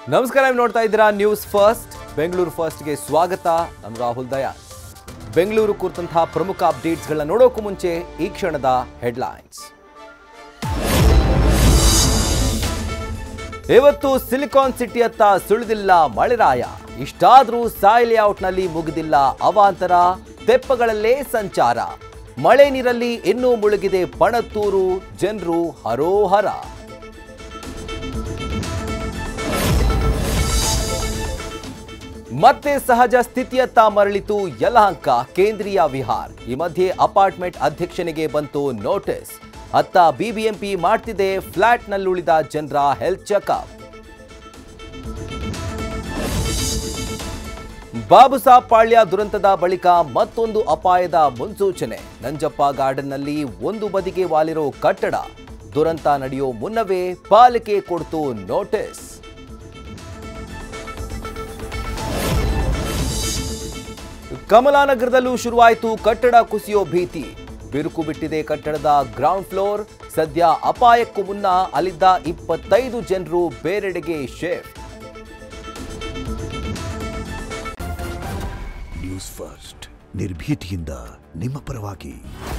ನಮಸ್ಕಾರ ನೀವು ನೋಡ್ತಾ ಇದ್ದೀರಾ ನ್ಯೂಸ್ ಫಸ್ಟ್ ಬೆಂಗಳೂರು ಫಸ್ಟ್ಗೆ ಸ್ವಾಗತ ನಾನು ರಾಹುಲ್ ದಯಾಳ್ ಬೆಂಗಳೂರು ಕುರಿತಂತಹ ಪ್ರಮುಖ ಅಪ್ಡೇಟ್ಸ್ಗಳನ್ನ ನೋಡೋಕ್ಕೂ ಮುಂಚೆ ಈ ಕ್ಷಣದ ಹೆಡ್ಲೈನ್ಸ್ ಇವತ್ತು ಸಿಲಿಕಾನ್ ಸಿಟಿಯತ್ತ ಸುಳಿದಿಲ್ಲ ಮಳೆರಾಯ ಇಷ್ಟಾದ್ರೂ ಸಾಯಿ ಲೇಔಟ್ನಲ್ಲಿ ಮುಗಿದಿಲ್ಲ ಅವಾಂತರ ತೆಪ್ಪಗಳಲ್ಲೇ ಸಂಚಾರ ಮಳೆ ನೀರಲ್ಲಿ ಇನ್ನೂ ಮುಳುಗಿದೆ ಪಣತ್ತೂರು ಜನರು ಹರೋಹರ ಮತ್ತೆ ಸಹಜ ಸ್ಥಿತಿಯತ್ತ ಮರಳಿತು ಯಲಹಂಕ ಕೇಂದ್ರೀಯ ವಿಹಾರ್ ಈ ಮಧ್ಯೆ ಅಪಾರ್ಟ್ಮೆಂಟ್ ಅಧ್ಯಕ್ಷನಿಗೆ ಬಂತು ನೋಟಿಸ್ ಅತ್ತ ಬಿಬಿಎಂಪಿ ಮಾಡ್ತಿದೆ ಫ್ಲಾಟ್ನಲ್ಲುಳಿದ ಜನರ ಹೆಲ್ತ್ ಚೆಕಪ್ ಬಾಬುಸಾಬ್ ಪಾಳ್ಯ ದುರಂತದ ಬಳಿಕ ಮತ್ತೊಂದು ಅಪಾಯದ ಮುನ್ಸೂಚನೆ ನಂಜಪ್ಪ ಗಾರ್ಡನ್ನಲ್ಲಿ ಒಂದು ಬದಿಗೆ ವಾಲಿರೋ ಕಟ್ಟಡ ದುರಂತ ನಡೆಯೋ ಮುನ್ನವೇ ಪಾಲಿಕೆ ಕೊಡ್ತು ನೋಟಿಸ್ ಕಮಲಾನಗರದಲ್ಲೂ ಶುರುವಾಯಿತು ಕಟ್ಟಡ ಕುಸಿಯೋ ಭೀತಿ ಬಿರುಕು ಬಿಟ್ಟಿದೆ ಕಟ್ಟಡದ ಗ್ರೌಂಡ್ ಫ್ಲೋರ್ ಸದ್ಯ ಅಪಾಯಕ್ಕೂ ಮುನ್ನ ಅಲ್ಲಿದ್ದ ಇಪ್ಪತ್ತೈದು ಜನರು ಬೇರೆಡೆಗೆ ಶಿಫ್ಟ್ ನ್ಯೂಸ್ ಫಸ್ಟ್ ನಿರ್ಭೀತಿಯಿಂದ ನಿಮ್ಮ ಪರವಾಗಿ